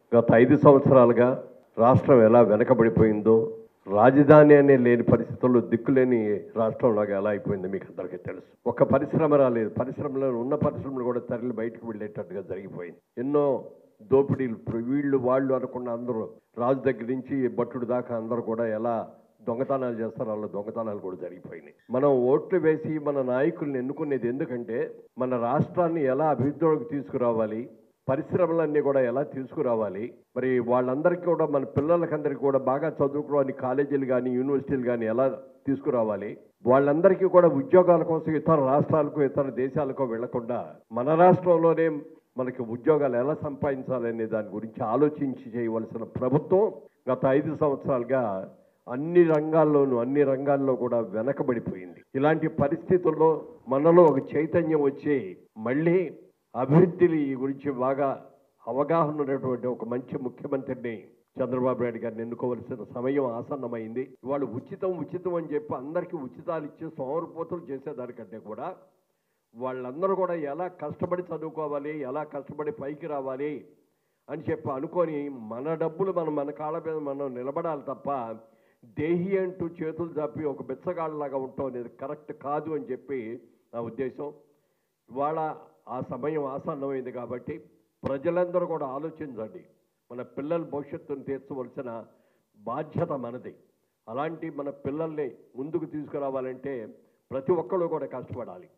గత ఐదు సంవత్సరాలుగా రాష్ట్రం ఎలా వెనకబడిపోయిందో రాజధాని అనే లేని పరిస్థితుల్లో దిక్కులేని రాష్ట్రంలాగా ఎలా అయిపోయిందో మీకు అందరికీ తెలుసు ఒక పరిశ్రమ రాలేదు పరిశ్రమలో ఉన్న పరిశ్రమలు కూడా తరలి బయటకు వెళ్ళేటట్టుగా జరిగిపోయింది ఎన్నో దోపిడీలు ఇప్పుడు వీళ్ళు వాళ్ళు అనుకున్న అందరూ రాజు దగ్గర నుంచి భట్టుడు దాకా అందరూ కూడా ఎలా దొంగతనాలు చేస్తారో వాళ్ళ దొంగతనాలు కూడా జరిగిపోయినాయి మనం ఓట్లు వేసి మన నాయకుల్ని ఎన్నుకునేది ఎందుకంటే మన రాష్ట్రాన్ని ఎలా అభివృద్ధిలోకి తీసుకురావాలి పరిశ్రమలన్నీ కూడా ఎలా తీసుకురావాలి మరి వాళ్ళందరికీ కూడా మన పిల్లలకందరికీ కూడా బాగా చదువుకోవని కాలేజీలు కానీ యూనివర్సిటీలు కానీ ఎలా తీసుకురావాలి వాళ్ళందరికీ కూడా ఉద్యోగాల కోసం ఇతర రాష్ట్రాలకు ఇతర దేశాలకు వెళ్లకుండా మన రాష్ట్రంలోనే మనకి ఉద్యోగాలు ఎలా సంపాదించాలనే దాని గురించి ఆలోచించి చేయవలసిన ప్రభుత్వం గత ఐదు సంవత్సరాలుగా అన్ని రంగాల్లోనూ అన్ని రంగాల్లో కూడా వెనకబడిపోయింది ఇలాంటి పరిస్థితుల్లో మనలో ఒక చైతన్యం వచ్చి మళ్ళీ అభివృద్ధిని గురించి బాగా అవగాహన ఉన్నటువంటి ఒక మంచి ముఖ్యమంత్రిని చంద్రబాబు నాయుడు గారిని ఎన్నుకోవలసిన సమయం ఆసన్నమైంది ఇవాళ ఉచితం ఉచితం అని చెప్పి అందరికీ ఉచితాలు ఇచ్చి సోమరిపోతులు చేసేదానికంటే కూడా వాళ్ళందరూ కూడా ఎలా కష్టపడి చదువుకోవాలి ఎలా కష్టపడి పైకి రావాలి అని చెప్పి అనుకొని మన డబ్బులు మనం మన కాళ్ళ మీద మనం నిలబడాలి తప్ప దేహి అంటూ చేతులు తప్పి ఒక బిచ్చగాళ్ళలాగా ఉంటాం అనేది కరెక్ట్ కాదు అని చెప్పి నా ఉద్దేశం ఇవాళ ఆ సమయం ఆసన్నమైంది కాబట్టి ప్రజలందరూ కూడా ఆలోచించండి మన పిల్లల భవిష్యత్తును తీర్చవలసిన బాధ్యత మనది అలాంటి మన పిల్లల్ని ముందుకు తీసుకురావాలంటే ప్రతి ఒక్కళ్ళు కూడా కష్టపడాలి